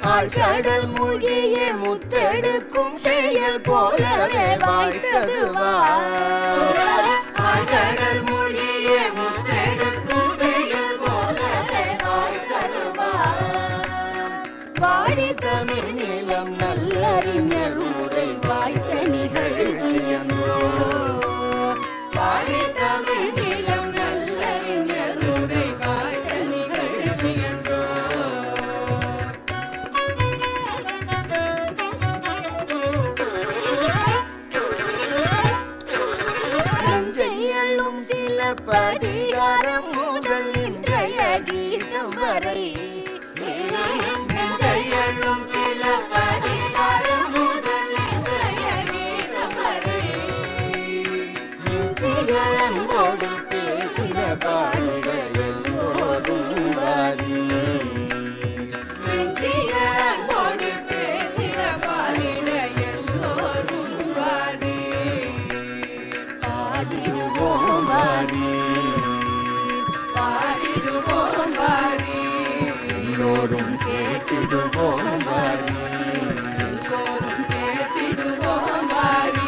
ஆழ்கடல் மூழ்கிய முத்தெடுக்கும் செயல் போலவே வாய்த்தது ஆழ்கடல் மூழ்கிய முத்தெடுக்கும் செயல் போலவே வாய்த்தது வாடி தமிழ் நிலம் நல்லறிஞர் உரை வாய்த்த நிகழ்ச்சியன்றோ வாடி தமிழ் நிலம் நல்லறிஞர் உரை வாய்த்த நிகழ்ச்சியன்றோ நஞ்சையள்ளும் சில பதிகாரம் முதல் இன்றைய கீதம் வரை நஞ்சையள்ளும் சில பதிகாரம் முதல் இன்றைய கீதம் வரை நெஞ்சிகளோடு பேசின பாடிட எல்லோரும் வாரி நெஞ்சிகளோடு பேசின பாடிட எல்லோரும் வாரி பாடிடுவோம் வாரி பாடிடுவோம் வாரி எல்லோரும் கேட்டிடுவோம் வாரி எல்லோரும் கேட்டிடுவோம் வாரி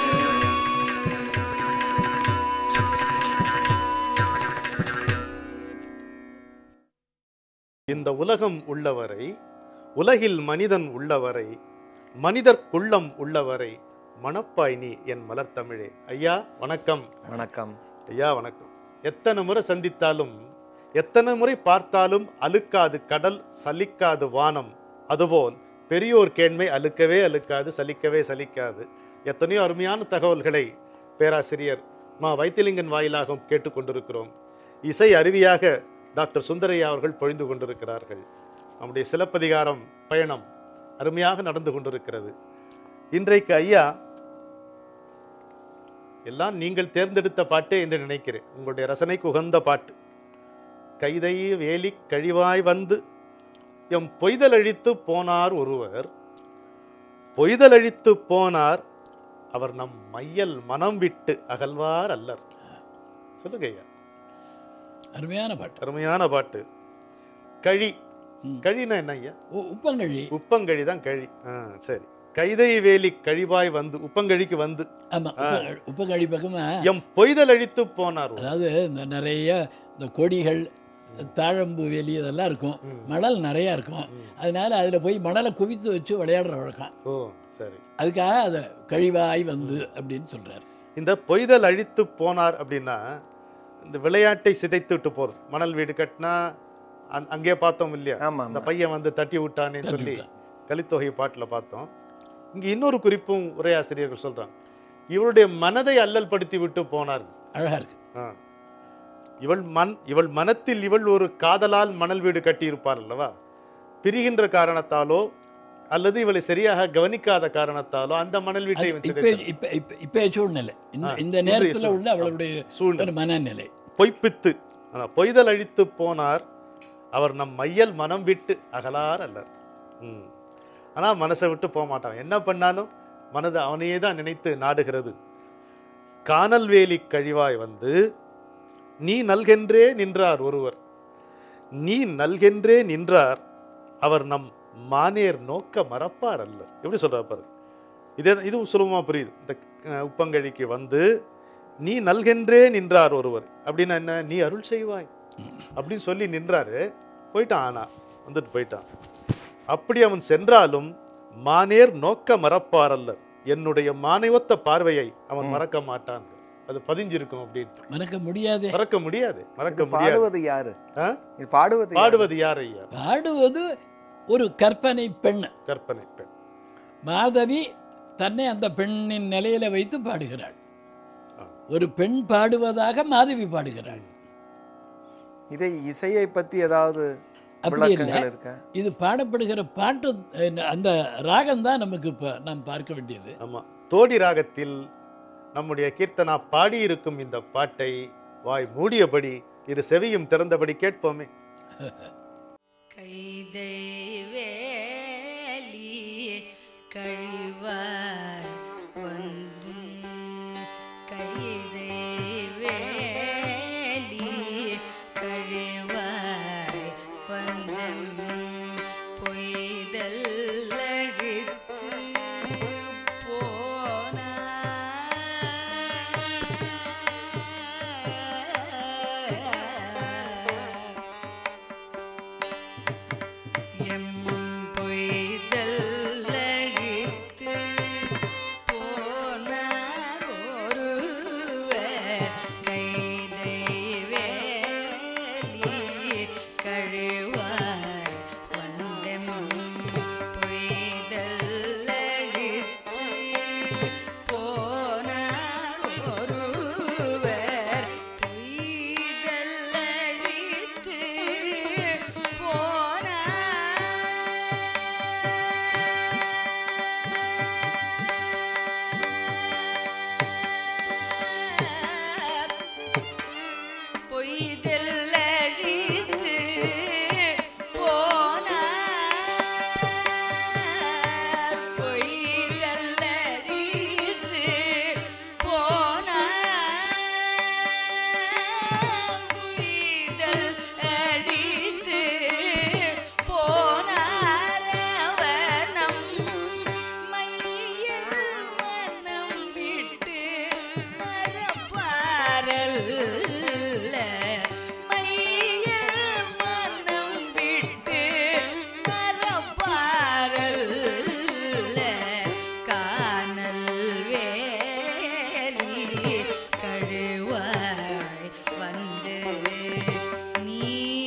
இந்த உலகம் உள்ளவரை உலகில் மனிதன் உள்ளவரை மனிதர்க்குள்ளம் உள்ளவரை மணப்பாய் நீ என் மலர் தமிழே ஐயா வணக்கம் வணக்கம் ஐயா வணக்கம் எத்தனை முறை சந்தித்தாலும் எத்தனை முறை பார்த்தாலும் அழுக்காது கடல் சலிக்காது வானம் அதுபோல் பெரியோர் கேண்மை அழுக்கவே அழுக்காது சலிக்கவே சலிக்காது எத்தனையோ அருமையான தகவல்களை பேராசிரியர் மா வைத்திலிங்கன் வாயிலாகவும் கேட்டுக்கொண்டிருக்கிறோம் இசை அருவியாக டாக்டர் சுந்தரையா அவர்கள் பொழிந்து கொண்டிருக்கிறார்கள் நம்முடைய சிலப்பதிகாரம் பயணம் அருமையாக நடந்து கொண்டிருக்கிறது இன்றைக்கு ஐயா எல்லாம் நீங்கள் தேர்ந்தெடுத்த பாட்டே என்று நினைக்கிறேன் உங்களுடைய ரசனைக்கு உகந்த பாட்டு கைதை வேலி கழிவாய் வந்து எம் பொய்தலழித்து போனார் ஒருவர் பொய்தலழித்து போனார் அவர் நம் மையல் மனம் விட்டு அகல்வார் அல்லர் சொல்லுங்க ஐயா அருமையான பாட்டு அருமையான பாட்டு கழி ம். கழினா என்ன ஐயா உ- உப்பங்கழி உப்பங்கழி தான் கழி ஆ சரி கைதை வேலி கழிவாய் வந்து உப்பங்கழிக்கு வந்து ஆமா உப்ப- உப்பங்கழி பக்கமா எம் பொய்தலழித்து போனார் ஒருவர். அதாவது இந்த நிறைய இந்த கொடிகள் தாழம்பு வேலி இதெல்லாம் இருக்கும் ம். மணல் நிறையா இருக்கும் அதனால அதில் போய் மணலை குவித்து வச்சு விளையாடுற வழக்கம் ஓ சரி அதுக்காக அதை கழிவாய் வந்து அப்படின்னு சொல்றாரு இந்த பொய்தல் அழித்து போனார் அப்படின்னா இந்த விளையாட்டை சிதைத்து விட்டு போறது மணல் வீடு கட்டினா அங்- அங்கேயே பார்த்தோம் இல்லையா ஆமா அந்த ஆமா பையன் வந்து தட்டி விட்டானேன்னு தட்டி சொல்லி விட்டான். கலித்தொகை பாட்டில் பார்த்தோம் இங்க இன்னொரு குறிப்பும் உரையாசிரியர்கள் சொல்றாங்க இவளுடைய மனதை அல்லல் படுத்தி விட்டு போனார் அழகா இருக்கு ஆ. இவள் மண் இவள் மனத்தில் இவள் ஒரு காதலால் மணல் வீடு கட்டியிருப்பார் அல்லவா பிரிகின்ற காரணத்தாலோ அல்லது இவளை சரியாக கவனிக்காத காரணத்தாலோ அந்த மணல் வீட்டை இவன் இப்போ சிதைத்தான். இப்போ இப்போ இப்போ சூழ்நிலை இந்த ஆ, இந்த இன்றைய நேரத்தில் சூழ்- உள்ள அவளுடைய சூழ்நிலை ஒரு மனநிலை பொய்ப்பித்து ஆனா, பொய்தல் அழித்து போனார் அவர் நம் மையல் மனம் விட்டு அகலார் அல்லர் ம். ஆனா மனசை விட்டு போக மாட்டான் என்ன பண்ணாலும் மனது அவனையே தான் நினைத்து நாடுகிறது கானல் வேலி கழிவாய் வந்து நீ நல்கென்றே நின்றார் ஒருவர் நீ நல்கென்றே நின்றார் அவர் நம் மானேர் நோக்க மறப்பார் அல்ல எப்படி சொல்றார் பாரு இதே இதுவும் சுலபமா புரியுது இந்த அஹ், உப்பங்கழிக்கு வந்து நீ நல்கென்றே நின்றார் ஒருவர் அப்படின்னா என்ன நீ அருள் செய்வாய் அப்படின்னு சொல்லி நின்றாரு போயிட்டான் ஆனா வந்துட்டு போயிட்டான் அப்படி அவன் சென்றாலும் மானேர் நோக்க மறப்பார் அல்லர் என்னுடைய மானை ஒத்த பார்வையை அவன் மறக்க மாட்டான் அது பதிஞ்சிருக்கும் அப்படின்னு மறக்க முடியாதே மறக்க முடியாது மறக்க இது முடியாது பாடுவது யாரு ஆ? இது பாடுவது யாரு? பாடுவது யார் ஐயா பாடுவது ஒரு கற்பனை பெண் கற்பனை பெண் மாதவி தன்னை அந்த பெண்ணின் நிலையில வைத்து பாடுகிறாள் ஆ. ஒரு பெண் பாடுவதாக மாதவி பாடுகிறாள் இதை இசையை பத்தி ஏதாவது அப்படி இல்லை விளக்கங்கள் இருக்கா இது பாடப்படுகிற பாட்டு அஹ், அந்த ராகம் தான் நமக்கு இப்போ நாம் பார்க்க வேண்டியது ஆமா தோடி ராகத்தில் நம்முடைய கீர்த்தனா பாடியிருக்கும் இந்த பாட்டை வாய் மூடியபடி இரு செவியும் திறந்தபடி கேட்போமே கைதை வேலி கழிவாய் வந்து கைதை வேலி கழிவாய் வந்தம் பொய்தல் கழுவாய் வந்தெம் பொய்தல்லழித்து போனார் ஒருவர் பொய்தல்லழித்து போனார் பொய்தெல்லழித்து போனார் பொய்தெல்லழித்து போனார் பொய்தெல்லழித்து போனார் அவர் நம் மையில் மனம் விட்டு மறப்பாரல்ல மையில் மனம் விட்டு மறப்பாரல்ல காணல் வேலி கழுவாய் வந்து நீ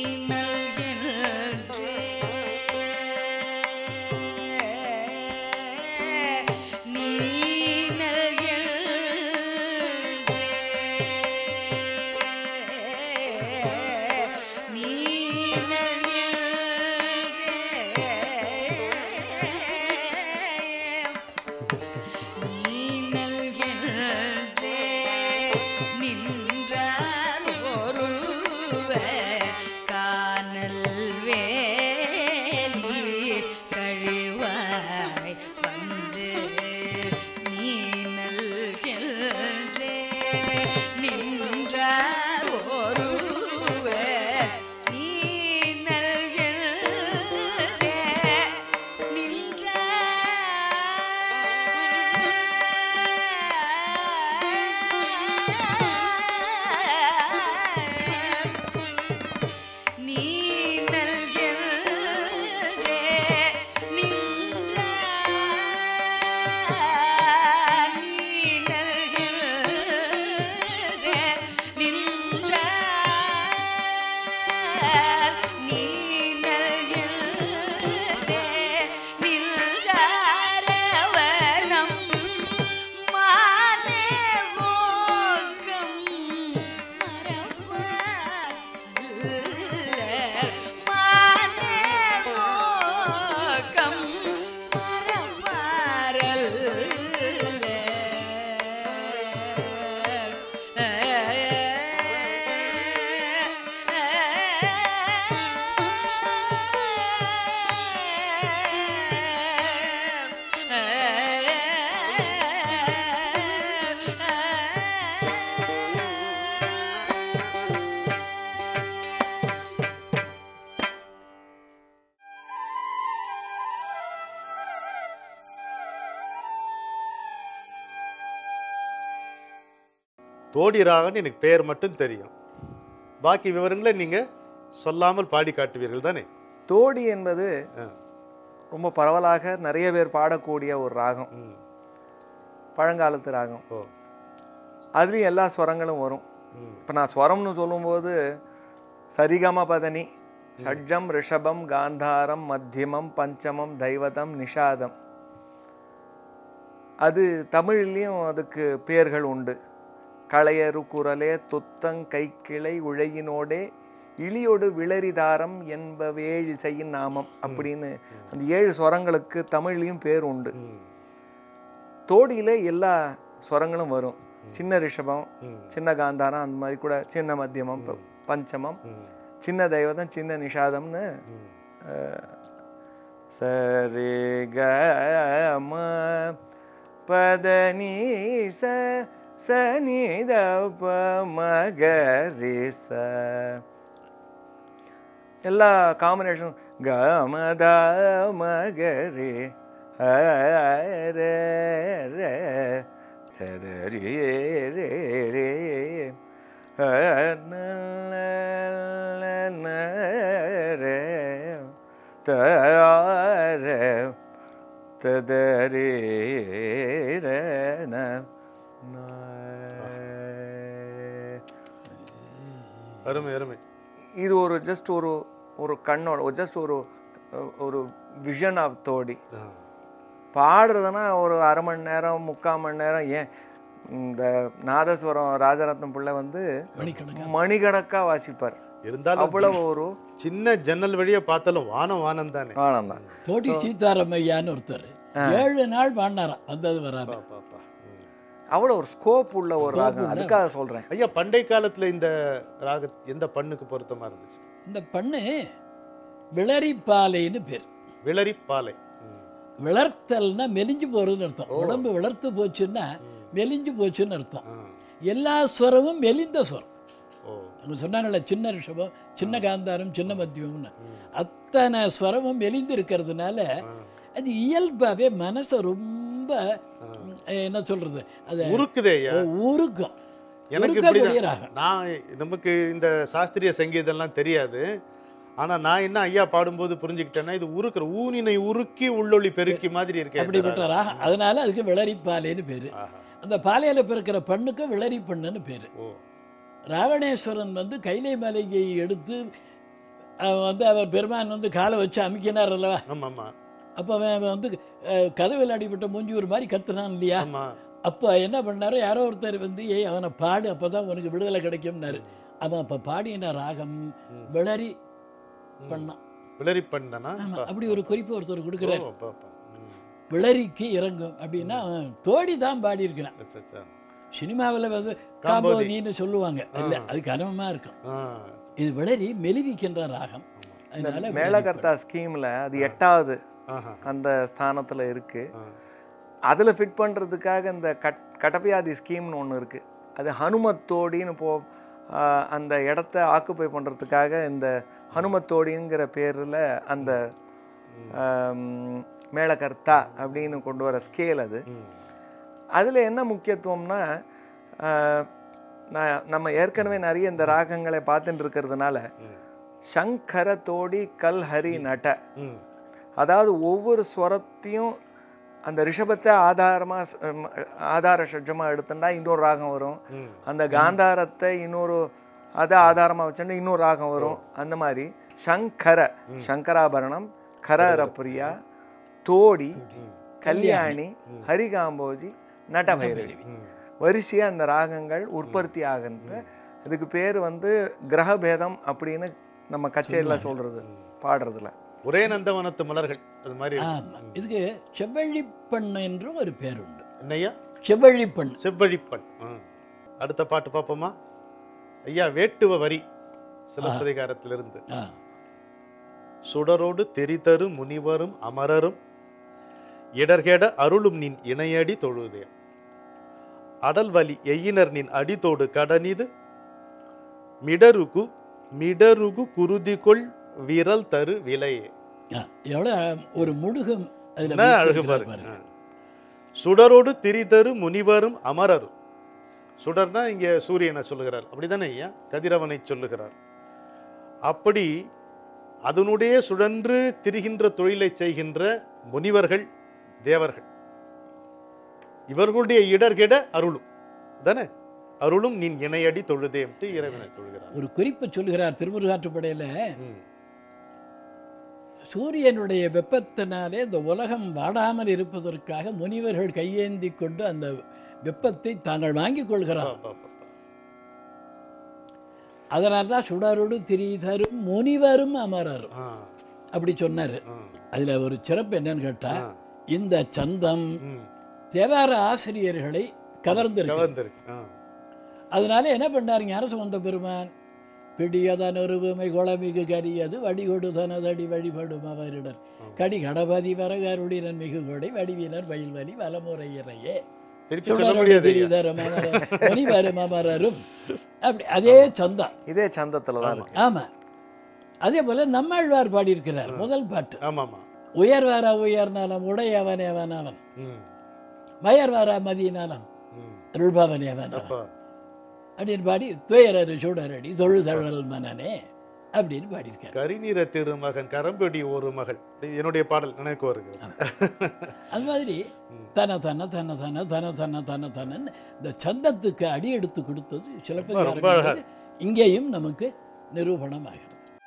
நல்கின்றே நீ நல்கின்றே நீ நல்கின்றே நீ நல்கின்றே நின்றார் ஒருவர் காணல் வேலி கழுவாய் வந்து நீ நல்கின்றே நின்றார் ஒருவர் நீ நல்கின்றே நீ நல்கின்றே நின்றார் நீ நல்கின்றே நின்றார் நீ நல்கின்றே நின்றாரவர் நம் மானே மோகம் மறப்பார் மானே மோகம் தோடி ராகன்னு எனக்கு பெயர் மட்டும் தெரியும் பாக்கி விவரங்களை நீங்க சொல்லாமல் பாடி காட்டுவீர்கள் தானே தோடி என்பது ஆ. ரொம்ப பரவலாக நிறைய பேர் பாடக்கூடிய ஒரு ராகம் ம். பழங்காலத்து ராகம் ஓ அதுலேயும் எல்லா ஸ்வரங்களும் வரும் ம். இப்போ நான் ஸ்வரம்னு சொல்லும்போது சரிகம பதனி ஷட்ஜம் ரிஷபம் காந்தாரம் மத்தியமம் பஞ்சமம் தைவதம் நிஷாதம் அது தமிழ்லேயும் அதுக்கு பெயர்கள் உண்டு களையரு குரலே துத்தங் கைக்கிளை உழையினோடே இழியொடு விளரிதாரம் என்பவேழிசையின் நாமம் அப்படின்னு அந்த ஏழு ஸ்வரங்களுக்கு தமிழ்லேயும் பேர் உண்டு ம். தோடியில எல்லா ஸ்வரங்களும் வரும் சின்ன ரிஷபம் ம். சின்ன காந்தாரம் அந்த மாதிரி கூட சின்ன மத்தியமம் ப- பஞ்சமம் ம். சின்ன தெய்வதம் சின்ன நிஷாதம்னு ம். சரி க ம பத நீ ச சனி த ப மகரி ச எல்லா காம்பினேஷனும் க ம த மகரி ஹர ர சதரி ரே ரே ஹ ந ல ல ந ரே த ரே ததரி ரே ந ந அருமை அருமை இது ஒரு ஜஸ்ட் ஒரு ஒரு கண்ணோட ஜஸ்ட் ஒரு அஹ், ஒரு விஷன் ஆஃப் தோடி ஆ. பாடுறதுன்னா ஒரு அரை மணி நேரம் முக்கால் மணி நேரம் ஏன் இந்த நாதஸ்வரம் ராஜரத்னம் பிள்ளை வந்து மணிக்கணக்கா மணிக்கணக்காக வாசிப்பார் இருந்தாலும் அவ்வளவு ஒரு சின்ன ஜன்னல் வழியா பார்த்தாலும் வானம் வானம் தானே ஆனந்தம் தோட்டி சீதாராமையான்னு ஒருத்தர் ஏழு நாள் பாடினாராம் வந்தது வராம பாப்பா. ம். அவ்வளோ ஒரு ஸ்கோப் உள்ள ஒரு ராகம் அதுக்காக சொல்கிறேன் ஐயா பண்டை காலத்துல இந்த ராக எந்த பண்ணுக்கு பொருத்தமா இருந்துச்சு இந்த பண்ணு விளரிப்பாலைன்னு பேர் விளரி பாலை ம். விளர்த்தல்னா மெலிஞ்சு போறதுன்னு அர்த்தம் உடம்பு விளர்த்து போச்சுன்னா மெலிஞ்சு போச்சுன்னு அர்த்தம் ஆ. எல்லா ஸ்வரமும் மெலிந்த ஸ்வரம் ஓ அவங்க சொன்னாங்கல்ல சின்ன ரிஷபம் சின்ன காந்தாரம் சின்ன மத்தியம்னு அத்தனை ஸ்வரமும் மெலிந்து இருக்கிறதுனால அது இயல்பாகவே மனசை ரொம்ப அஹ், என்ன சொல்றது அது உருக்குதே ஐயா ஊருக்கும் எனக்கு உருக்கக்கூடிய இப்படிதான் ராகம் நான் நமக்கு இந்த சாஸ்திரிய சங்கீதம்லாம் தெரியாது ஆனா நான் என்ன ஐயா பாடும்போது புரிஞ்சுக்கிட்டேன்னா இது உருக்குற ஊனினை உருக்கி உள்ளொளி பெருக்கி மாதிரி இருக்கே இந்த அப்படிப்பட்ட ராகம். ராகம் அதனால அதுக்கு விளரிப்பாலைன்னு பேர் ஆஹா. அந்த பாலையில் பிறக்கிற பண்ணுக்கு விளரி பண்ணுன்னு பேர் ஓ ராவணேஸ்வரன் வந்து கைலை மலையை எடுத்து அவன் வந்து அவர் பெருமான் வந்து காலை வச்சு அமுக்கினார் அல்லவா ஆமா ஆமா அப்போ அவன் வந்து அஹ், கதவில் அடிபட்ட மூஞ்சியூர் மாதிரி கத்துனான் இல்லையா ஆமா அப்போ என்ன பண்ணாரு யாரோ ஒருத்தர் வந்து ஏய் அவனை பாடு அப்போ தான் உனக்கு விடுதலை கிடைக்கும்னாரு அவன் அப்போ பாடின ராகம் விளரி பண்ணான் விளரி பண்ணனா ஆமாம் அப்படி ஒரு குறிப்பு ஒருத்தர் கொடுக்குறாரு ஓ, பாப்பா. ம். விளரிக்கு இறங்கும் அப்படின்னா அவன் தோடி தான் பாடியிருக்கிறான் அச்சா, அச்சா. சினிமாவில் வந்து காம்போதி. காம்போதின்னு சொல்லுவாங்க இல்லை அது கனமாக இருக்கும் ஆ. இது விளரி மெலிவிக்கின்ற ராகம் இந்த அதனால மேலகர்த்தா ஸ்கீமில் அது எட்டாவது ஆஹா. அந்த ஸ்தானத்தில் இருக்கு ஆ. அதில் ஃபிட் பண்ணுறதுக்காக இந்த கட் கட்டப்பையாதி ஸ்கீம்னு ஒன்று இருக்குது அது ஹனுமத்தோடின்னு போ ஆ, அந்த இடத்த ஆக்குப்பை பண்ணுறதுக்காக இந்த ஹனுமத்தோடிங்கிற பேரில் அந்த ஆம், மேளகர்த்தா அப்படின்னு கொண்டு வர ஸ்கேல் அது ம். அதில் என்ன முக்கியத்துவம்னா ஆ, நான் நம்ம ஏற்கனவே நிறைய இந்த ராகங்களை பார்த்துட்டு இருக்கிறதுனால சங்கர தோடி கல் ஹரி நட ம். அதாவது ஒவ்வொரு ஸ்வரத்தையும் அந்த ரிஷபத்தை ஆதாரமாக ஆதார ஷட்ஜமாக எடுத்துட்டா இன்னொரு ராகம் வரும் ம். அந்த காந்தாரத்தை இன்னொரு அதை ஆதாரமாக வச்சுட்டு இன்னொரு ராகம் வரும் அந்த மாதிரி சங்கர சங்கராபரணம் கரரப்பிரியா தோடி கல்யாணி ஹரிகாம்போஜி நடபைரவி ம். வரிசையாக அந்த ராகங்கள் உற்பத்தி ஆகின்ற இதுக்கு பேர் வந்து கிரகபேதம் அப்படின்னு நம்ம கச்சேரியில் சொல்கிறது பாடுறதுல ஒரே நந்தவனத்து மலர்கள் அது மாதிரி இருக்கு. ஆமாம் இதுக்கு செவ்வழி பண்ணு என்றும் ஒரு பேர் உண்டு என்னய்யா செவ்வழி பண்ணு செவ்வழிப்பண் ஆ. அடுத்த பாட்டு பார்ப்போமா ஐயா வேட்டுவ வரி சிலப்பதிகாரத்திலிருந்து ஆ சுடரோடு தெரிதரு முனிவரும் அமரரும் இடர்கெட அருளும் நின் இணையடி தொழுதே அடல்வலி எய்யினர் நின் அடித்தோடு கடனிது மிடருகு மிடருகு குருதிகொள் விரல் தரு விலையே ஆ, எவ்வளோ ஒரு முடுகம் அதில் என்ன அழகு பாருங்க ஆ. சுடரோடு திரிதரு முனிவரும் அமரரும் சுடர்னா இங்க சூரியனை சொல்லுகிறார் அப்படிதானே ஐயா கதிரவனை சொல்லுகிறார் அப்படி அதனுடைய சுழன்று திரிகின்ற தொழிலை செய்கின்ற முனிவர்கள் தேவர்கள் இவர்களுடைய இடர்கெட அருளும் தானே அருளும் நின் இணையடி தொழுதேன்ட்டு இறைவனை தொழுகிறார் ஒரு குறிப்பை சொல்லுகிறார் திருமுருகாற்றுப்படையில் ம். சூரியனுடைய வெப்பத்தினாலே இந்த உலகம் வாடாமல் இருப்பதற்காக முனிவர்கள் கையேந்தி கொண்டு அந்த வெப்பத்தை தாங்கள் வாங்கிக் கொள்கிறார் பா, பா, பா. அதனால தான் சுடரோடு திரிதரும் முனிவரும் அமரரும் ஆ, அப்படி சொன்னார் ஆ, அதில் ஒரு சிறப்பு என்னன்னு கேட்டால் ஆ. இந்த சந்தம் ம். தேவார ஆசிரியர்களை கவர்ந்திருக்கு கவர்ந்திருக்கு ஆ. அதனால என்ன பண்ணாருங்க அரசு வந்த பெருமான் பிடியதன் ஒருவுமை குளமிகு கரியது வடிகொடு தனதடி வழிபடும் அவரிடர் கடி கடபதி வரகருடினன் மிகு கொடை வடிவினர் வயல்வலி வலமுறையிறையே திருப்பி சொல்ல முடியாது ஐயா. திரிதரும் அமரர் முனிவரும் அமரரும் அப்படி அதே சந்தா இதே சந்தத்தில் தான் இருக்கு ஆமா அதே போல நம்மாழ்வார் பாடியிருக்கிறார் முதல் பாட்டு ஆமாமா உயர்வாரா உயர்நாளம் உடையவன் எவன் அவன் ம் மயர்வாரா மதியநாளம் ம் அருள்பவன் எவன் அவன் அப்பா அப்படின்னு பாடி துயரரு சுடரடி தொழுதழல் மனனே அப்படின்னு பாடியிருக்காரு கரிநீர திருமகன் கரம்படி ஒரு மகள் என்னுடைய பாடல் நினைவுக்கு வருகிறது அது மாதிரி தன தன தன தன தன தன தன தனன்னு இந்த சந்தத்துக்கு அடி எடுத்து கொடுத்தது ரொம்ப அழகா சிலப்பதிகாரம் இங்கேயும் நமக்கு நிரூபணமாகிறது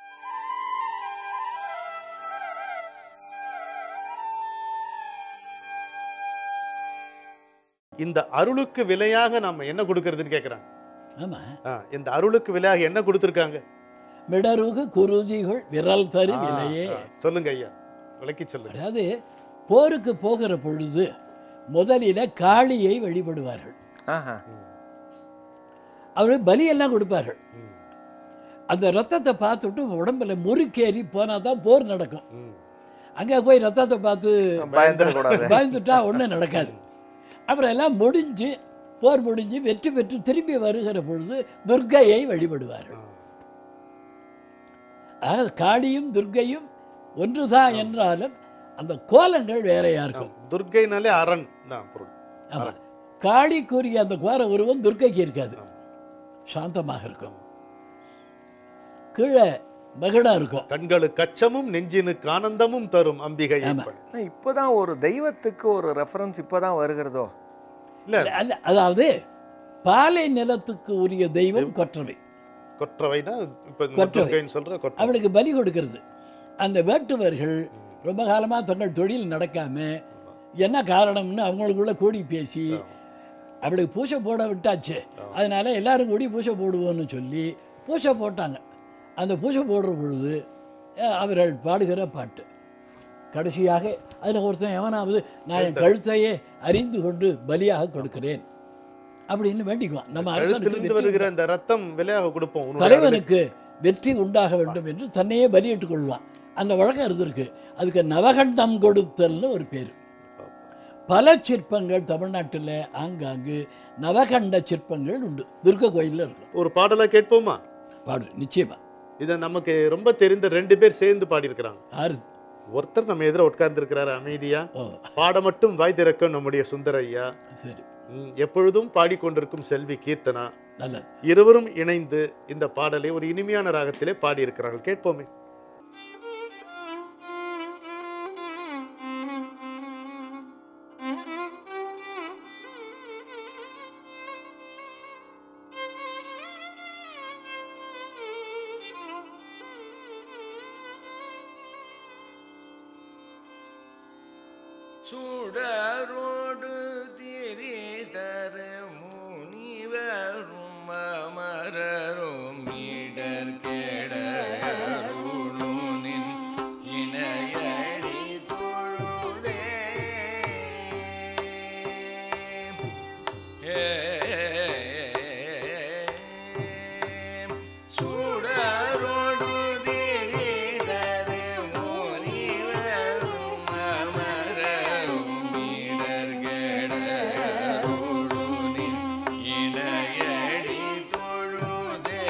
இந்த அருளுக்கு விலையாக நாம என்ன கொடுக்கறதுன்னு கேட்குறாங்க ஆமா இந்த அருளுக்கு விலையாக என்ன கொடுத்துருக்காங்க மிடருகு குருதிகள் விரல் தரு விலையே ஆ, சொல்லுங்க ஐயா விளக்கி சொல்லுங்க அதாவது போருக்கு போகிற பொழுது முதலில காளியை வழிபடுவார்கள் ஆஹா அவர்கள் பலியெல்லாம் கொடுப்பார்கள் ம், அந்த ரத்தத்தை பார்த்துட்டு உடம்புல முறுக்கேறி போனால் தான் போர் நடக்கும் ம். அங்கே போய் ரத்தத்தை பார்த்து பயந்துடக்கூடாது பயந்துட்டா ஒன்றும் நடக்காது அப்புறம் எல்லாம் முடிஞ்சு போர் முடிஞ்சு வெற்றி பெற்று திரும்பி வருகிற பொழுது துர்க்கையை வழிபடுவார்கள் ஆக காளியும் துர்க்கையும் ஒன்றுதான் என்றாலும் அந்த கோலங்கள் வேறையா இருக்கும் துர்க்கைனாலே அரண் தான் பொருள் ஆமா காளிக்குரிய அந்த கோர உருவம் துர்க்கைக்கு இருக்காது சாந்தமாக இருக்கும் கீழே மகிழா இருக்கும் கண்களுக்கு அச்சமும் நெஞ்சினுக்கு ஆனந்தமும் தரும் அம்பிகை ஆமா. ஆனா, இப்பதான் ஒரு தெய்வத்துக்கு ஒரு ரெஃபரன்ஸ் இப்பதான் வருகிறதோ இல்ல அல்ல அதாவது பாலை நிலத்துக்கு உரிய தெய்வம் கொற்றவை கொற்றவைனா இப்ப இந்த கொற்றவை. துர்க்கைன்னு சொல்ற கொற்றவை அவளுக்கு பலி கொடுக்கிறது அந்த வேட்டுவர்கள் ரொம்ப காலமா தங்கள் தொழில் நடக்காம என்ன காரணம்னு அவங்களுக்குள்ள கூடி பேசி அவளுக்கு பூசை போட விட்டாச்சு அதனால எல்லாரும் கூடி பூசை போடுவோம்னு சொல்லி பூசை போட்டாங்க அந்த பூசை போடுற பொழுது அஹ், அவர்கள் பாடுகிற பாட்டு கடைசியாக அதில் ஒருத்தன் எவனாவது நான் என் கழுத்தையே அறிந்து கொண்டு பலியாக கொடுக்கிறேன் அப்படின்னு வேண்டிக்குவான் நம்ம அரசனுக்கு கழுத்திலிருந்து வெற்றி வருகிற இந்த ரத்தம் விலையாக கொடுப்போம் உன்னுடைய தலைவனுக்கு வெற்றி உண்டாக வேண்டும் என்று தன்னையே பலியிட்டுக் கொள்வான் அந்த வழக்கம் இருந்திருக்கு அதுக்கு நவகண்டம் கொடுத்தல்னு ஒரு பேர் பல சிற்பங்கள் தமிழ்நாட்டில் ஆங்காங்கு நவகண்ட சிற்பங்கள் உண்டு துர்க்க கோயிலில் இருக்கும் ஒரு பாடலா கேட்போமா பாடு நிச்சயமா இதை நமக்கு ரொம்ப தெரிந்த ரெண்டு பேர் சேர்ந்து பாடியிருக்கிறாங்க ஆறு ஒருத்தர் நம்ம எதிர உட்கார்ந்து இருக்கிறாரு அமைதியா ஓ பாட மட்டும் வாய் திறக்கும் நம்முடைய சுந்தர ஐயா சரி ம், எப்பொழுதும் பாடிக்கொண்டிருக்கும் செல்வி கீர்த்தனா நல்லது இருவரும் இணைந்து இந்த பாடலை ஒரு இனிமையான ராகத்திலே பாடியிருக்கிறார்கள் கேட்போமே சுடரோடு திரிதர முனிவரும் அமரரும் இடர் கெடருளின் இணையடி தொழுதே சுடரோடு திரிதர முனிவரும் அமரரும் இடர் கெடருளின் இணையடி தொழுதே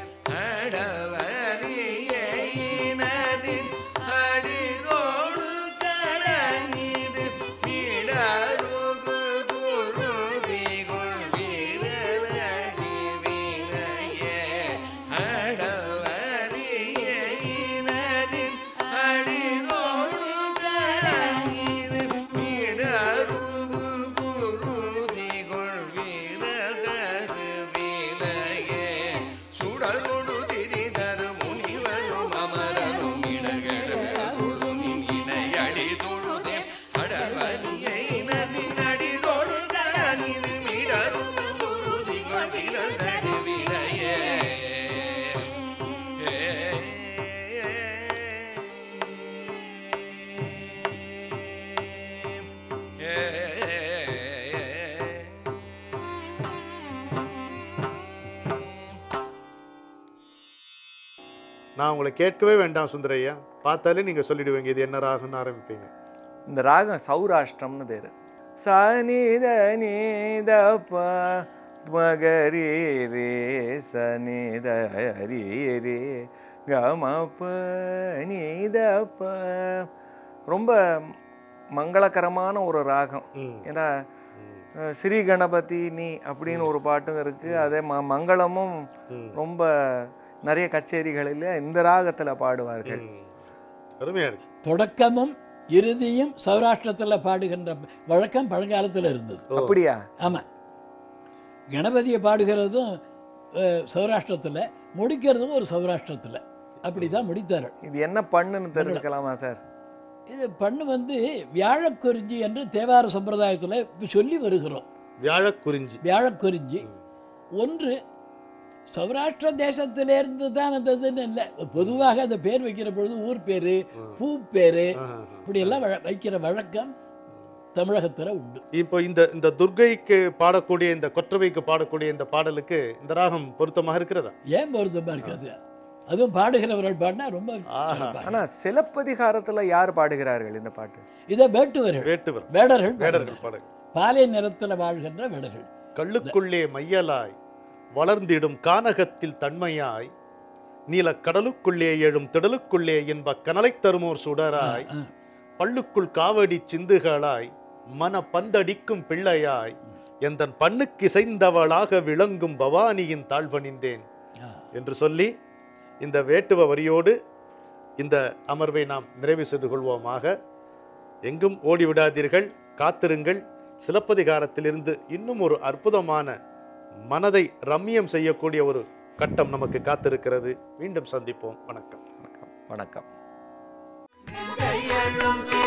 அடவரியினதின் அடிகோடு கடனிது பிடருகு குருதிகுள் வீரலடி வினையே அடவரியினதின் அடிகோடு கடனிது பிடருகு குருதிகுள் வீரதரு விலையே சுடரொடு திரிதரு முனிவரும் அமரரும் இடகடருளும் இணையடி தொழுதே அடவரியை நதி நடிதோடு கடனிது மிடரும் குருதிகள் விரதரு விலையே நான் உங்களை கேட்கவே வேண்டாம் சுந்தர ஐயா பார்த்தாலே நீங்க சொல்லிடுவீங்க இது என்ன ராகம்னு ஆரம்பிப்பீங்க இந்த ராகம் சௌராஷ்டிரம்னு பேர் சனித நீத ப மகரி ரே சனித ஹரி ரே கம ப நீத ப ரொம்ப மங்களகரமான ஒரு ராகம் ம். ஏன்னா அஹ், ஸ்ரீ கணபதி நீ அப்படின்னு ஒரு பாட்டும் இருக்கு அதே ம மங்களமும் ரொம்ப நிறைய கச்சேரிகளில் இந்த ராகத்துல பாடுவார்கள் ம். அருமையா இருக்கு தொடக்கமும் இறுதியும் சௌராஷ்டிரத்தில் பாடுகின்ற வழக்கம் பழங்காலத்தில் இருந்தது அப்படியா ஆமாம் கணபதியை பாடுகிறதும் சௌராஷ்டிரத்தில் முடிக்கிறதும் ஒரு சௌராஷ்டிரத்தில் அப்படி தான் முடித்தார்கள் இது என்ன பண்ணுன்னு தெரிஞ்சுக்கலாமா சார் இது பண்ணு வந்து வியாழக்குறிஞ்சி என்று தேவார சம்பிரதாயத்தில் சொல்லி வருகிறோம் வியாழக்குறிஞ்சி வியாழக்குறிஞ்சி ஒன்று சௌராஷ்டிர தேசத்திலேருந்து தான் வந்ததுன்னு இல்லை பொதுவாக அந்த பேர் வைக்கிற பொழுது ஊர் பேர் பூ பேர் இப்படியெல்லாம் வழ- வைக்கிற வழக்கம் தமிழகத்தில் உண்டு இப்போ இந்த இந்த துர்கைக்கு பாடக்கூடிய இந்த கொற்றவைக்கு பாடக்கூடிய இந்த பாடலுக்கு இந்த ராகம் பொருத்தமாக இருக்கிறதா ஏன் பொருத்தமாக இருக்காது அதுவும் பாடுகிறவர்கள் பாடினா ரொம்ப ஆஹா. சிறப்பா. ஆனா சிலப்பதிகாரத்துல யார் பாடுகிறார்கள் இந்த பாட்டு இதை வேட்டுவர்கள் வேட்டுவர் வேடர்கள் வேடர்கள் பாடுகிறார்கள். பாடல் பாலை நிறத்தில் வாழ்கின்ற வேடர்கள் கள்ளுக்குள்ளே மையலாய் வளர்ந்திடும் கானகத்தில் தன்மையாய் நீல கடலுக்குள்ளே எழும் திடலுக்குள்ளே என்ப கனலைத் தருமோர் சுடராய் ஆ. பள்ளுக்குள் காவடி சிந்துகளாய் மன பந்தடிக்கும் பிள்ளையாய் எந்தன் பண்ணுக்கிசைந்தவளாக விளங்கும் பவானியின் தாழ்வணிந்தேன் ஆ. என்று சொல்லி இந்த வேட்டுவ வரியோடு இந்த அமர்வை நாம் நிறைவு செய்து கொள்வோமாக எங்கும் ஓடிவிடாதீர்கள் காத்திருங்கள் சிலப்பதிகாரத்திலிருந்து இன்னும் ஒரு அற்புதமான மனதை ரம்மியம் செய்யக்கூடிய ஒரு கட்டம் நமக்கு காத்திருக்கிறது மீண்டும் சந்திப்போம் வணக்கம் வணக்கம் கையெழும்